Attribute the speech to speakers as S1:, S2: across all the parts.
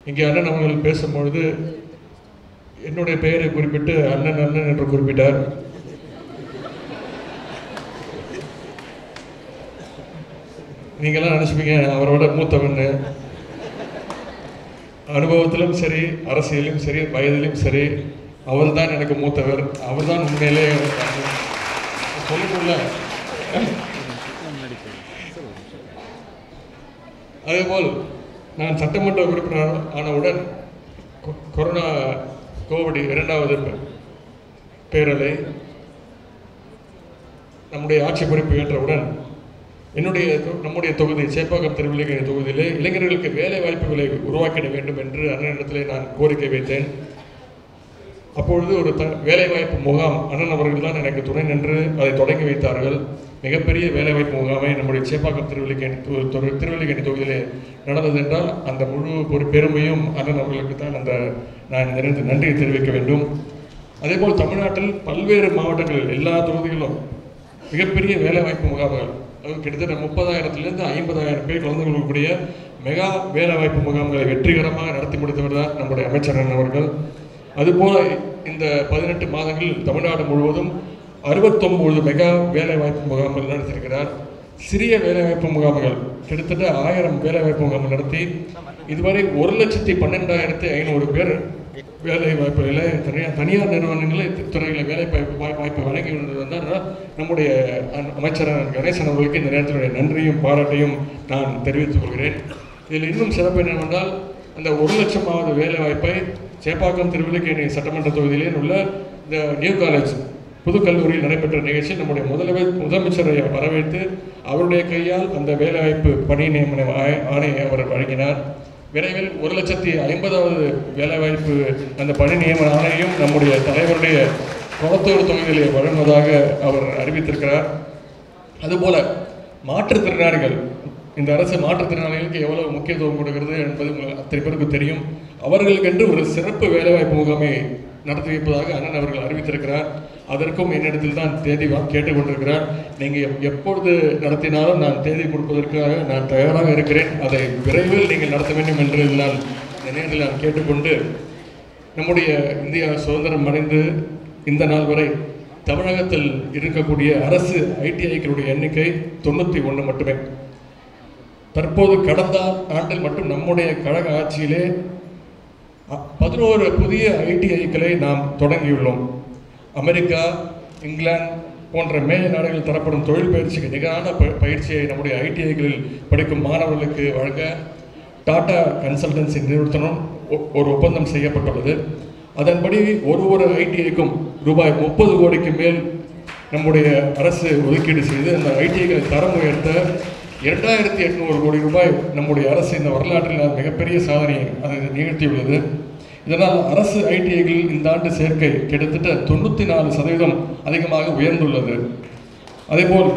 S1: இங்கே அண்ணன் அவர்கள் பேசும்பொழுது என்னுடைய பெயரை குறிப்பிட்டு அண்ணன் அண்ணன் என்று குறிப்பிட்டார் நீங்களாம் நினச்சிப்பீங்க அவரோட மூத்தவன்னு அனுபவத்திலும் சரி அரசியலும் சரி வயதிலும் சரி அவர் தான் எனக்கு மூத்தவர் அவர் தான் உண்மையிலே சொல்லணும்ல அதேபோல் நான் சட்டமன்ற உறுப்பினர் ஆனவுடன் கொ- கொரோனா கோவிட் இரண்டாவது பே- பேரலை நம்முடைய ஆட்சி பொறுப்பு ஏற்றவுடன் என்னுடைய தொ- நம்முடைய தொகுதி சேப்பாக்கம் திருவில்லிக்கணி தொகுதியிலே இளைஞர்களுக்கு வேலை வாய்ப்புகளை உருவாக்கிட வேண்டும் என்று அண்ணனிடத்திலே நான் கோரிக்கை வைத்தேன் அப்பொழுது ஒரு த வேலைவாய்ப்பு முகாம் அண்ணன் அவர்கள் தான் எனக்கு துணை நின்று அதை தொடங்கி வைத்தார்கள் மிகப்பெரிய வேலைவாய்ப்பு முகாமை நம்முடைய சேப்பாக்கம் திருவல்லிக்கணி தொ- தொ- திருவல்லிக்கணி தொகுதியிலே நடந்தது என்றால் அந்த முழு ஒரு பெருமையும் அண்ணன் அவர்களுக்கு தான் அந்த நான் நிறைந்து நன்றியை தெரிவிக்க வேண்டும் அதேபோல் தமிழ்நாட்டில் பல்வேறு மாவட்டங்களில் எல்லா தொகுதிகளிலும் மிகப்பெரிய வேலைவாய்ப்பு முகாம்கள் அது கிட்டத்தட்ட முப்பதாயிரத்திலிருந்து ஐம்பதாயிரம் பேர் கலந்து கொள்ளக்கூடிய மெகா வேலைவாய்ப்பு முகாம்களை வெற்றிகரமாக நடத்தி முடித்தவர் தான் நம்முடைய அமைச்சர் அண்ணன் அவர்கள் அதுபோல இந்த பதினெட்டு மாதங்களில் தமிழ்நாடு முழுவதும் அறுபத்தொன்பது மெகா வேலைவாய்ப்பு முகாம்கள் நடத்தியிருக்கிறார் சிறிய வேலைவாய்ப்பு முகாம்கள் கிட்டத்தட்ட ஆயிரம் வேலைவாய்ப்பு முகாம்கள் நடத்தி இதுவரை ஒரு லட்சத்தி பன்னெண்டாயிரத்தி ஐநூறு பேர் வேலை வாய்ப்புகளை தனியார் தனியார் நிறுவனங்களை துறைகளில் வேலை வாய்ப்பு வாய்- வாய்ப்பு வழங்கி வந்தால் நம்முடைய அ- அமைச்சர் கணேசன் அவர்களுக்கு இந்த நேரத்தினுடைய நன்றியும் பாராட்டையும் நான் தெரிவித்துக் கொள்கிறேன் இதில் இன்னும் சிறப்பு என்னவென்றால் அந்த ஒரு லட்சமாவது வேலை வாய்ப்பை சேப்பாக்கம் திருவில்லிக்கேணி சட்டமன்ற தொகுதியிலே உள்ள இந்த நியூ காலேஜ் புது கல்லூரியில் நடைபெற்ற நிகழ்ச்சி நம்முடைய முதலமை முதலமைச்சரை வரவேற்று அவருடைய கையால் அந்த வேலைவாய்ப்பு பணி நியமன ஆணை- ஆணையை அவர் வழங்கினார் விரைவில் ஒரு லட்சத்தி ஐம்பதாவது வேலைவாய்ப்பு அந்த பணி நியமன ஆணையும் நம்முடைய தலைவருடைய குளத்தூர் தொகுதியிலே வழங்குவதாக அவர் அறிவித்திருக்கிறார் அதுபோல மாற்றுத்திறனாளிகள் இந்த அரசு மாற்றுத்திறனாளிகளுக்கு எவ்வளவு முக்கியத்துவம் கொடுக்கிறது என்பது உங்களுக்கு அத்தனை பேருக்கு தெரியும் அவர்களுக்கென்று ஒரு சிறப்பு வேலைவாய்ப்பு முகாமை நடத்தி வைப்பதாக அண்ணன் அவர்கள் அறிவித்திருக்கிறார் அதற்கும் என்னிடத்தில் தான் தேதி வா- கேட்டுக்கொண்டிருக்கிறார் நீங்கள் எப்- எப்பொழுது நடத்தினாலும் நான் தேதி கொடுப்பதற்காக நான் தயாராக இருக்கிறேன் அதை விரைவில் நீங்கள் நடத்த வேண்டும் என்று நான் இந்த நேரத்தில் நான் கேட்டுக்கொண்டு நம்முடைய இந்தியா சுதந்திரம் அடைந்து இந்த நாள் வரை தமிழகத்தில் இருக்கக்கூடிய அரசு ஐடிஐக்களுடைய எண்ணிக்கை தொண்ணூற்றி ஒன்று மட்டுமே தற்போது கடந்த ஆண்டில் மட்டும் நம்முடைய கழக ஆட்சியிலே அ- பதினோரு புதிய ஐடிஐக்களை நாம் தொடங்கியுள்ளோம் அமெரிக்கா இங்கிலாந்து போன்ற மேலை நாடுகளில் தரப்படும் தொழில் பயிற்சிக்கு நிகரான ப- பயிற்சியை நம்முடைய ஐடிஐகளில் படிக்கும் மாணவர்களுக்கு வழங்க டாடா கன்சல்டன்சி நிறுவனத்துடன் ஒ- ஒரு ஒப்பந்தம் செய்யப்பட்டுள்ளது அதன்படி ஒரு ஒரு ஐடிஐக்கும் ரூபாய் முப்பது கோடிக்கு மேல் நம்முடைய அரசு ஒதுக்கீடு செய்து அந்த ஐடிஐகளை தரம் உயர்த்த இரண்டாயிரத்தி எட்நூறு கோடி ரூபாய் நம்முடைய அரசு இந்த வரலாற்றில் அது மிகப்பெரிய சாதனையை அதை நிகழ்த்தியுள்ளது இதனால் அரசு ஐடிஐகளில் இந்த ஆண்டு சேர்க்கை கிட்டத்தட்ட தொண்ணூற்றி நாலு சதவீதம் அதிகமாக உயர்ந்துள்ளது அதேபோல்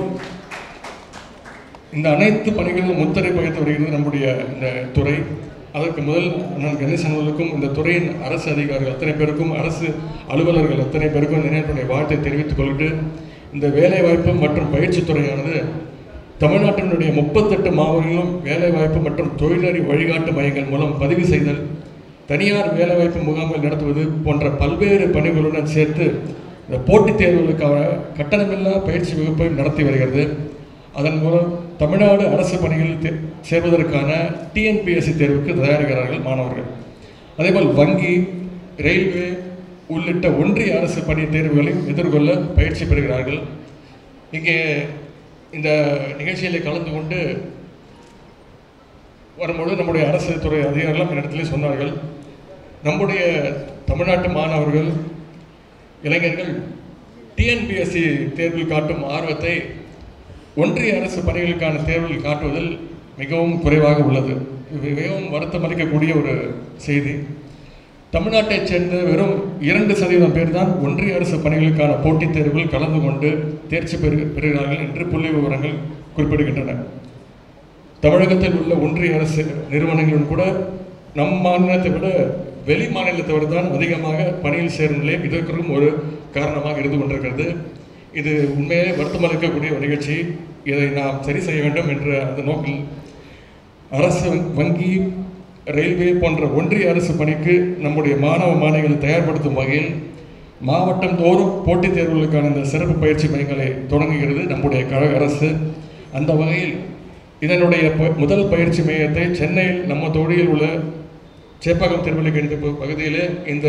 S1: இந்த அனைத்து பணிகளிலும் முத்திரை பகிர்ந்து வருகிறது நம்முடைய இந்த துறை அதற்கு முதல் அண்ணன் கணேசன் அவர்களுக்கும் இந்த துறையின் அரசு அதிகாரிகள் அத்தனை பேருக்கும் அரசு அலுவலர்கள் அத்தனை பேருக்கும் இந்த நேரத்துடைய வாழ்த்தை தெரிவித்துக் கொள்கிட்டு இந்த வேலைவாய்ப்பு மற்றும் பயிற்சித் துறையானது தமிழ்நாட்டினுடைய முப்பத்தெட்டு மாவட்டங்களிலும் வேலைவாய்ப்பு மற்றும் தொழிலறி வழிகாட்டு மையங்கள் மூலம் பதிவு செய்தல் தனியார் வேலைவாய்ப்பு முகாம்கள் நடத்துவது போன்ற பல்வேறு பணிகளுடன் சேர்த்து இந்த போட்டித் தேர்வுகளுக்கான கட்டணமில்லா பயிற்சி வகுப்பையும் நடத்தி வருகிறது அதன் மூலம் தமிழ்நாடு அரசு பணிகளில் தே- சேர்வதற்கான டிஎன்பிஎஸ்சி தேர்வுக்கு தயாரிக்கிறார்கள் மாணவர்கள் அதேபோல் வங்கி ரயில்வே உள்ளிட்ட ஒன்றிய அரசு பணி தேர்வுகளையும் எதிர்கொள்ள பயிற்சி பெறுகிறார்கள் இங்கே இந்த நிகழ்ச்சியில் கலந்து கொண்டு வரும்பொழுது நம்முடைய அரசு துறை அதிகாரிகளும் இடத்திலே சொன்னார்கள் நம்முடைய தமிழ்நாட்டு மாணவர்கள் இளைஞர்கள் டிஎன்பிஎஸ்சி தேர்வில் காட்டும் ஆர்வத்தை ஒன்றிய அரசு பணிகளுக்கான தேர்வில் காட்டுவதில் மிகவும் குறைவாக உள்ளது இது மிகவும் வருத்தம் அளிக்கக்கூடிய ஒரு செய்தி தமிழ்நாட்டைச் சேர்ந்த வெறும் இரண்டு சதவீதம் பேர் தான் ஒன்றிய அரசு பணிகளுக்கான போட்டித் தேர்வில் கலந்து கொண்டு தேர்ச்சி பெறு பெறுகிறார்கள் என்று புள்ளி விவரங்கள் குறிப்பிடுகின்றன தமிழகத்தில் உள்ள ஒன்றிய அரசு நிறுவனங்களும் கூட நம் மாநிலத்தை விட வெளி மாநிலத்தவர் தான் அதிகமாக பணியில் சேரும் நிலையம் இதற்கும் ஒரு காரணமாக இருந்து கொண்டிருக்கிறது இது உண்மையே வருத்தம் அளிக்கக்கூடிய ஒரு நிகழ்ச்சி இதை நாம் சரி செய்ய வேண்டும் என்ற அந்த நோக்கில் அரசு வங்கி ரயில்வே போன்ற ஒன்றிய அரசு பணிக்கு நம்முடைய மாணவ மாணவிகளை தயார்படுத்தும் வகையில் மாவட்டம் தோறும் போட்டித் தேர்வுகளுக்கான இந்த சிறப்பு பயிற்சி மையங்களை தொடங்குகிறது நம்முடைய கழக அரசு அந்த வகையில் இதனுடைய ப- முதல் பயிற்சி மையத்தை சென்னையில் நம்ம தொழிலில் உள்ள சேப்பாக்கம் திருவள்ளுவர் இந்த பகுதியிலே இந்த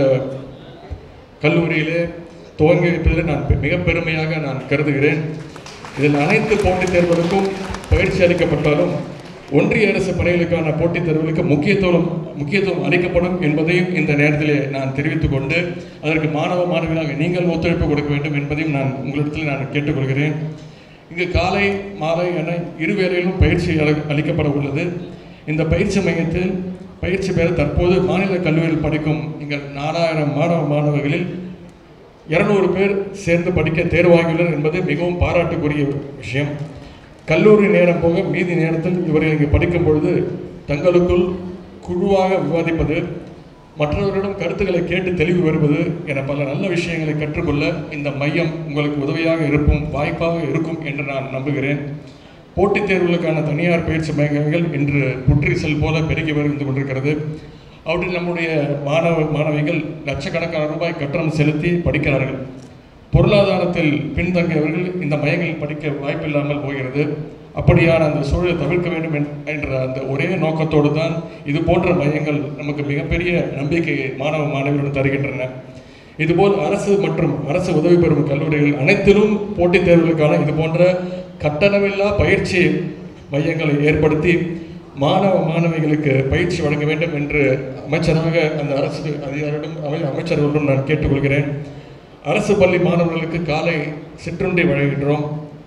S1: கல்லூரியிலே துவங்கி வைப்பதில் நான் பெ- மிக பெருமையாக நான் கருதுகிறேன் இதில் அனைத்து போட்டித் தேர்வுகளுக்கும் பயிற்சி அளிக்கப்பட்டாலும் ஒன்றிய அரசு பணிகளுக்கான போட்டித் தேர்வுகளுக்கு முக்கியத்துவம் முக்கியத்துவம் அளிக்கப்படும் என்பதையும் இந்த நேரத்திலே நான் தெரிவித்துக் கொண்டு அதற்கு மாணவ மாணவிகளாக நீங்கள் ஒத்துழைப்பு கொடுக்க வேண்டும் என்பதையும் நான் உங்களிடத்தில் நான் கேட்டுக்கொள்கிறேன் இங்கு காலை மாலை என இரு வேளையிலும் பயிற்சி அள- அளிக்கப்பட உள்ளது இந்த பயிற்சி மையத்தில் பயிற்சி பெற தற்போது மாநில கல்லூரியில் படிக்கும் எங்கள் நாலாயிரம் மாணவ மாணவர்களில் இருநூறு பேர் சேர்ந்து படிக்க தேர்வாகியுள்ளனர் என்பது மிகவும் பாராட்டுக்குரிய விஷயம் கல்லூரி நேரம் போக மீதி நேரத்தில் இவர்கள் இங்கு படிக்கும் பொழுது தங்களுக்குள் குழுவாக விவாதிப்பது மற்றவர்களிடம் கருத்துக்களை கேட்டு தெளிவு பெறுவது என பல நல்ல விஷயங்களை கற்றுக்கொள்ள இந்த மையம் உங்களுக்கு உதவியாக இருக்கும் வாய்ப்பாக இருக்கும் என்று நான் நம்புகிறேன் போட்டித் தேர்வுகளுக்கான தனியார் பயிற்சி மையங்கள் இன்று புற்றீசல் போல பெருகி வந்து கொண்டிருக்கிறது அவற்றில் நம்முடைய மாணவ மாணவிகள் லட்சக்கணக்கான ரூபாய் கட்டணம் செலுத்தி படிக்கிறார்கள் பொருளாதாரத்தில் பின்தங்கியவர்கள் இந்த மையங்களில் படிக்க வாய்ப்பில்லாமல் போகிறது அப்படியான அந்த சூழலை தவிர்க்க வேண்டும் என்- என்ற அந்த ஒரே நோக்கத்தோடு தான் இது போன்ற மையங்கள் நமக்கு மிகப்பெரிய நம்பிக்கையை மாணவ மாணவிகளுடன் தருகின்றன இதுபோல் அரசு மற்றும் அரசு உதவி பெறும் கல்லூரிகள் அனைத்திலும் போட்டித் தேர்வுகளுக்கான இது போன்ற கட்டணமில்லா பயிற்சி மையங்களை ஏற்படுத்தி மாணவ மாணவிகளுக்கு பயிற்சி வழங்க வேண்டும் என்று அமைச்சராக அந்த அரசு அதிகாரிடம் அமை அமைச்சர்களிடம் நான் கேட்டுக்கொள்கிறேன் அரசு பள்ளி மாணவர்களுக்கு காலை சிற்றுண்டி வழங்குகின்றோம்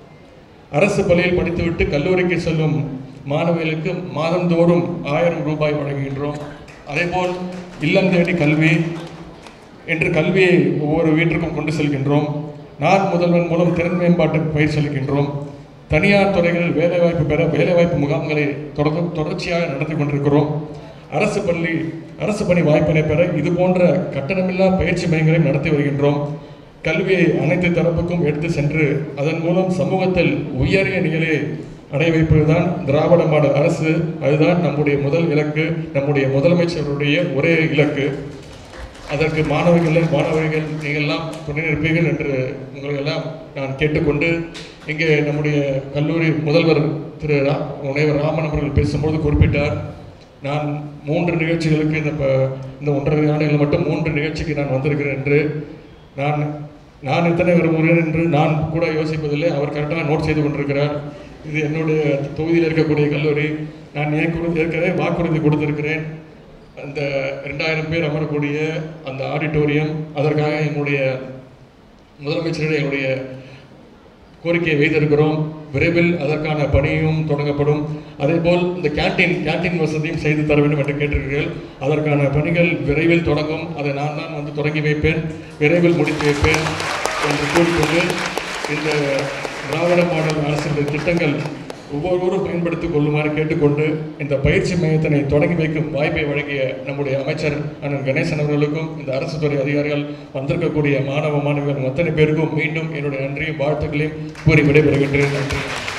S1: அரசு பள்ளியில் படித்துவிட்டு கல்லூரிக்கு செல்லும் மாணவிகளுக்கு மாதந்தோறும் ஆயிரம் ரூபாய் வழங்குகின்றோம் அதேபோல் இல்லம் தேடி கல்வி என்று கல்வியை ஒவ்வொரு வீட்டிற்கும் கொண்டு செல்கின்றோம் நான் முதல்வன் மூலம் திறன் மேம்பாட்டுக்கு பயிற்சி அளிக்கின்றோம் தனியார் துறைகளில் வேலைவாய்ப்பு பெற வேலைவாய்ப்பு முகாம்களை தொடர் தொடர்ச்சியாக நடத்தி கொண்டிருக்கிறோம் அரசு பள்ளி அரசு பணி வாய்ப்பினை பெற இது போன்ற கட்டணமில்லா பயிற்சி மையங்களை நடத்தி வருகின்றோம் கல்வியை அனைத்து தரப்புக்கும் எடுத்து சென்று அதன் மூலம் சமூகத்தில் உயரிய நிலையை அடைய வைப்பதுதான் திராவிட மாடல் அரசு அதுதான் நம்முடைய முதல் இலக்கு நம்முடைய முதலமைச்சருடைய ஒரே இலக்கு அதற்கு மாணவர்கள் மாணவர்கள் நீங்கள்லாம் துணை நிற்பீர்கள் என்று உங்களை எல்லாம் நான் கேட்டுக்கொண்டு இங்கே நம்முடைய கல்லூரி முதல்வர் திரு ரா முனைவர் ராமன் அவர்கள் பேசும்போது குறிப்பிட்டார் நான் மூன்று நிகழ்ச்சிகளுக்கு இந்த ப- இந்த ஒன்றரை ஆண்டுகள் மட்டும் மூன்று நிகழ்ச்சிக்கு நான் வந்திருக்கிறேன் என்று நான் நான் எத்தனை விரும்புகிறேன் என்று நான் கூட யோசிப்பதில்லை அவர் கரெக்டாக நோட் செய்து கொண்டிருக்கிறார் இது என்னுடைய தொகுதியில் இருக்கக்கூடிய கல்லூரி நான் ஏற்கனவே ஏற்கனவே வாக்குறுதி கொடுத்திருக்கிறேன் அந்த ரெண்டாயிரம் பேர் அமரக்கூடிய அந்த ஆடிட்டோரியம் அதற்காக எங்களுடைய முதலமைச்சரிடம் எங்களுடைய கோரிக்கையை வைத்திருக்கிறோம் விரைவில் அதற்கான பணியும் தொடங்கப்படும் அதேபோல் இந்த கேண்டீன் கேண்டீன் வசதியும் செய்து தர வேண்டும் என்று கேட்டிருக்கிறீர்கள் அதற்கான பணிகள் விரைவில் தொடங்கும் அதை நான் தான் வந்து தொடங்கி வைப்பேன் விரைவில் முடித்து வைப்பேன் என்று கூறிக்கொண்டு இந்த திராவிட மாடல் அரசினுடைய திட்டங்கள் ஒவ்வொருவரும் பயன்படுத்திக் கொள்ளுமாறு கேட்டுக்கொண்டு இந்த பயிற்சி மையத்தினை தொடங்கி வைக்கும் வாய்ப்பை வழங்கிய நம்முடைய அமைச்சர் அண்ணன் கணேசன் அவர்களுக்கும் இந்த அரசு துறை அதிகாரிகள் வந்திருக்கக்கூடிய மாணவ மாணவிகள் அத்தனை பேருக்கும் மீண்டும் என்னுடைய நன்றியும் வாழ்த்துக்களையும் கூறி விடைபெறுகின்றேன் நன்றி